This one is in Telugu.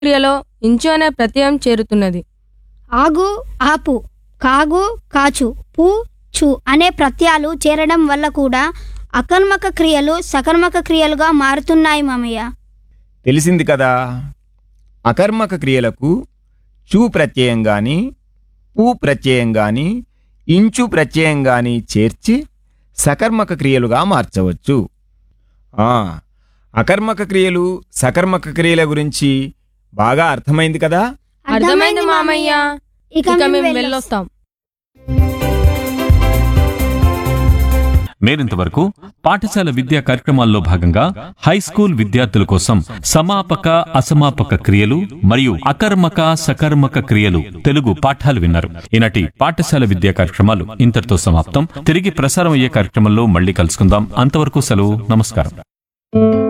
క్రియలో ఇంచు అనే ప్రత్యయం చేరుతున్నది ఆగు ఆపు కాగు కాచు పు చు అనే ప్రత్యయాలు చేరడం వల్ల కూడా అకర్మక క్రియలు సకర్మక క్రియలుగా మారుతున్నాయి మామయ్య తెలిసింది కదా అకర్మక క్రియలకు చూ ప్రత్యయం గాని పూ ప్రత్యయం గాని ఇంచు ప్రత్యయం గాని చేర్చి సకర్మక క్రియలుగా మార్చవచ్చు ఆ, అకర్మక క్రియలు సకర్మక క్రియల గురించి బాగా అర్థమైంది కదా అర్థమైంది మామయ్య ఇక ఇక మేము మేము వెళ్ళొస్తాం. వెళ్ళొస్తాం మీరింతవరకు పాఠశాల విద్యా కార్యక్రమాల్లో భాగంగా హై స్కూల్ విద్యార్థుల కోసం సమాపక అసమాపక క్రియలు మరియు అకర్మక సకర్మక క్రియలు తెలుగు పాఠాలు విన్నారు ఈనాటి పాఠశాల విద్యా కార్యక్రమాలు ఇంతటితో సమాప్తం తిరిగి ప్రసారం అయ్యే కార్యక్రమంలో మళ్ళీ కలుసుకుందాం అంతవరకు సెలవు నమస్కారం